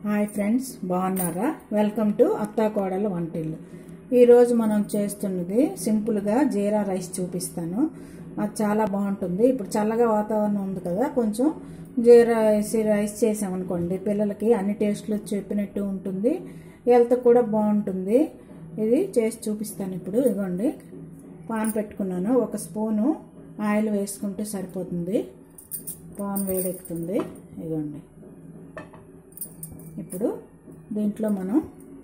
hi friends బాగున్నారా welcome to అత్తా కోడల వంటిల్లు ఈరోజు మనం చేస్తున్నది సింపుల్గా జీరా రైస్ చూపిస్తాను అది చాలా బాగుంటుంది ఇప్పుడు చల్లగా వాతావరణం ఉంది కదా కొంచెం జీరా వేసి రైస్ చేసామనుకోండి పిల్లలకి అన్ని టేస్ట్లు చెప్పినట్టు ఉంటుంది హెల్త్ కూడా బాగుంటుంది ఇది చేసి చూపిస్తాను ఇప్పుడు ఇదిగోండి పాన్ పెట్టుకున్నాను ఒక స్పూను ఆయిల్ వేసుకుంటే సరిపోతుంది పాన్ వేడెక్కుతుంది ఇదిగోండి ఇప్పుడు దీంట్లో మనం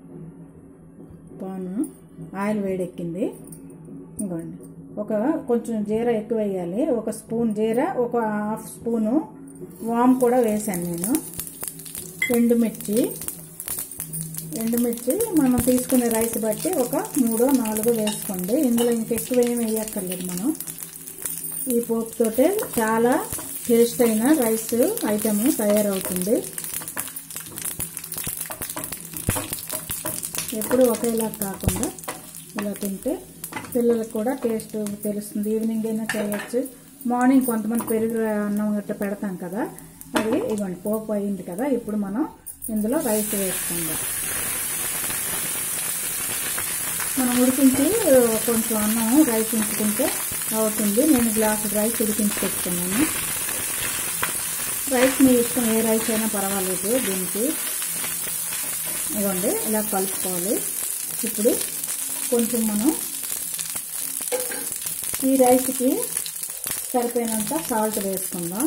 పాను ఆయిల్ వేడెక్కింది ఇదిగోండి ఒక కొంచెం జీరా ఎక్కువ వేయాలి ఒక స్పూన్ జీరా ఒక హాఫ్ స్పూను వామ్ కూడా వేసాను నేను ఎండుమిర్చి ఎండుమిర్చి మనం తీసుకునే రైస్ బట్టి ఒక మూడో నాలుగో వేసుకోండి ఇందులో ఇంకెక్కువ ఏమి వేయక్కర్లేదు మనం ఈ పోపుతోటే చాలా టేస్ట్ అయిన రైస్ ఐటమ్ తయారవుతుంది ఎప్పుడు ఒకేలా కాకుండా ఇలా తింటే పిల్లలకు కూడా టేస్ట్ తెలుస్తుంది ఈవినింగ్ అయినా చేయొచ్చు మార్నింగ్ కొంతమంది పెరుగు అన్నం గట్ట పెడతాం కదా అది ఇవ్వండి పోపు అయింది కదా ఇప్పుడు మనం ఇందులో రైస్ వేసుకుందాం మనం ఉడికించి కొంచెం అన్నం రైస్ ఉంచుకుంటే అవుతుంది నేను గ్లాసు రైస్ ఉడికించి పెట్టుకున్నాను రైస్ మీ ఇష్టం ఏ రైస్ అయినా పర్వాలేదు దీనికి ఇవ్వండి ఇలా కలుపుకోవాలి ఇప్పుడు కొంచెం మనం ఈ రైస్కి సరిపోయినంత సాల్ట్ వేసుకుందాం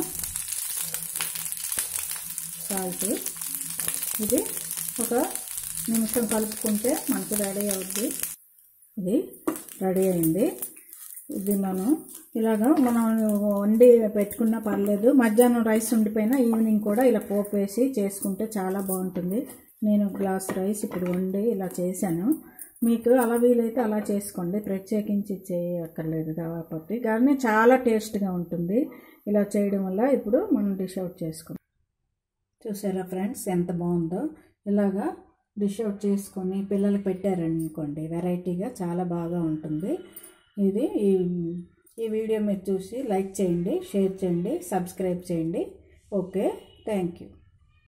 సాల్ట్ ఇది ఒక నిమిషం కలుపుకుంటే మనకు రెడీ అవుద్ది ఇది రెడీ అయింది ఇది మనం ఇలాగా మనం వండి పెట్టుకున్నా పర్లేదు మధ్యాహ్నం రైస్ ఉండిపోయినా ఈవినింగ్ కూడా ఇలా పోపు వేసి చేసుకుంటే చాలా బాగుంటుంది నేను గ్లాస్ రైస్ ఇప్పుడు వండి ఇలా చేశాను మీకు అలా వీలైతే అలా చేసుకోండి ప్రత్యేకించి చేయక్కర్లేదు కాబట్టి కానీ చాలా టేస్ట్గా ఉంటుంది ఇలా చేయడం వల్ల ఇప్పుడు మనం డిష్ అవుట్ చేసుకుందాం చూసారా ఫ్రెండ్స్ ఎంత బాగుందో ఇలాగా డిష్ అవుట్ చేసుకొని పిల్లలు పెట్టారనుకోండి వెరైటీగా చాలా బాగా ఉంటుంది ఇది ఈ ఈ వీడియో మీరు చూసి లైక్ చేయండి షేర్ చేయండి సబ్స్క్రైబ్ చేయండి ఓకే థ్యాంక్ యూ